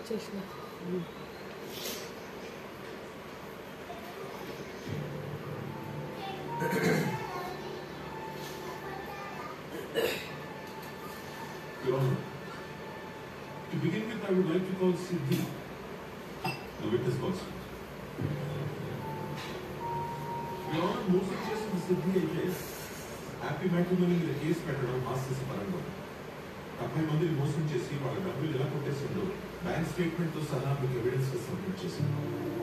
వచ్చేసిన Your Honor, to begin with, I would like to call Siddhi, the witness person. Your Honor, మోసం చేసిన సిద్ధి అయితే happy matrimony మీద case పెట్టడం masters పరంగా డెబ్బై మందిని మోసం చేసి వాళ్ళ డబ్బులు ఎలా కొట్టేసిందో బ్యాంక్ స్టేట్మెంట్ తో సహా మీకు ఎవిడెన్స్ గా సబ్మిట్ చేసింది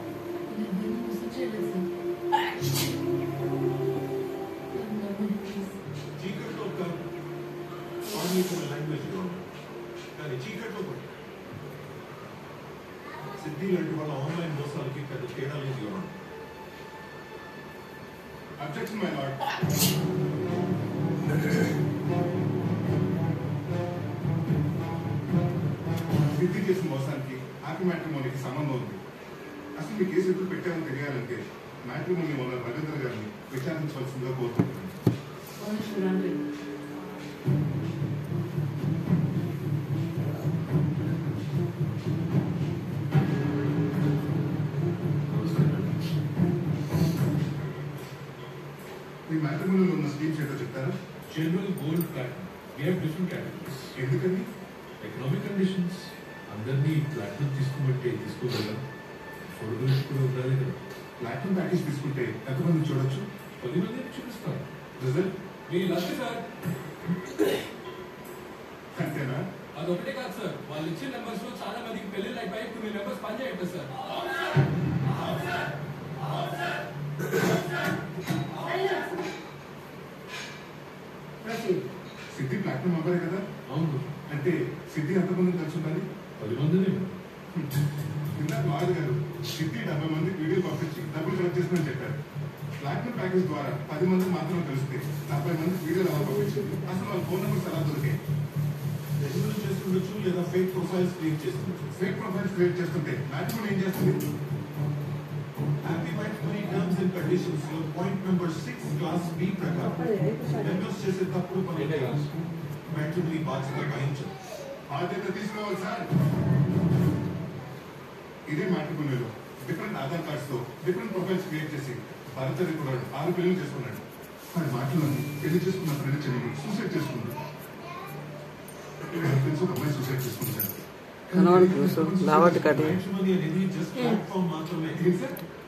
చీకట్లో ఒక ఆధునికమైన లాంగ్వేజ్ కానీ చీకట్లో కూడా సిద్ధి లాంటి వాళ్ళ ఆన్లైన్ మోసాలకి పెద్ద తేడా లేదు ఇవ్వడం అబ్జెక్షన్ మై లార్డ్ సిద్ధి చేసిన మోసానికి హ్యాపీ మ్యాట్రిమోనీకి సంబంధం ఉంది అసలు మీ కేసు ఎప్పుడు పెట్టామని తెలియాలంటే మ్యాట్రిమోనీ వల్ల రవీంద్ర గారిని విచారించవలసిందిగా కోరుతున్నాను మీ మ్యాట్రిమోనీలో ఉన్న స్కీమ్స్ ఏంటో చెప్తారా general gold platinum we have different categories ఎందుకని ఎకనామిక్ కండిషన్స్ అందరినీ ప్లాటినం తీసుకోమంటే తీసుకోగలం ఫోటోగ్రఫీ కూడా ఉండాలి కదా ప్లాటినం ప్యాకేజ్ తీసుకుంటే ఎంతమంది చూడొచ్చు పది మందిని చూపిస్తాను రిజల్ట్ మీ లక్ సార్ అంతేనా అదొకటే కాదు సార్ వాళ్ళు ఇచ్చిన నెంబర్స్ లో చాలా మందికి పెళ్లిళ్ళు అయిపోయి కొన్ని నెంబర్స్ పని చేయట్లేదు సార్ సిద్ధి ప్లాటినం మెంబరే కదా అవును అంటే సిద్ధి ఎంతమంది కలిసి ఉండాలి పది మందిని ఇందాక లాయర్ గారు సిద్ధి డెబ్బై మంది వీడియో పంపించి డబ్బులు కలెక్ట్ చేసిందని చెప్పారు ప్లాటినం ప్యాకేజ్ ద్వారా పది మంది మాత్రమే కలిస్తే డెబ్బై మంది వీడియోలు ఎలా పంపించింది అసలు వాళ్ళ ఫోన్ నెంబర్స్ ఎలా దొరికాయి రెజ్యూమ్ చేస్తుండొచ్చు లేదా ఫేక్ ప్రొఫైల్స్ క్రియేట్ చేస్తుండొచ్చు ఫేక్ ప్రొఫైల్స్ క్రియేట్ చేస్తుంటే మ్యాట్రిమోన్ ఏం చేస్తుంది happy matrimony terms and conditions లో point number six clause B ప్రకారం మెంబర్స్ చేసే తప్పుడు పని మ్యాట్రిమోనీ బాధ్యత వహించదు బాధ్యత తీసుకోవాలి సార్ ఇదే మ్యాట్రిమోనీలో డిఫరెంట్ ఆధార్ కార్డ్స్ తో డిఫరెంట్ ప్రొఫైల్స్ క్రియేట్ చేసి భరత కురాడు ఆరు పెళ్లి చేసుకున్నాడు వాడి మాటలను పెళ్లి చేసుకున్న ఫ్రెండ్ చెల్లి సూసైడ్ చేసుకున్నాడు నాకు తెలిసి ఒక అమ్మాయి సూసైడ్ చేసుకుంటాడు కనబడుతుంది సార్ లావట్ కటి మ్యాట్రిమోనీ అనేది జస్ట్ ప్లాట్ఫామ్ మాత్రమే ఏంటి సార్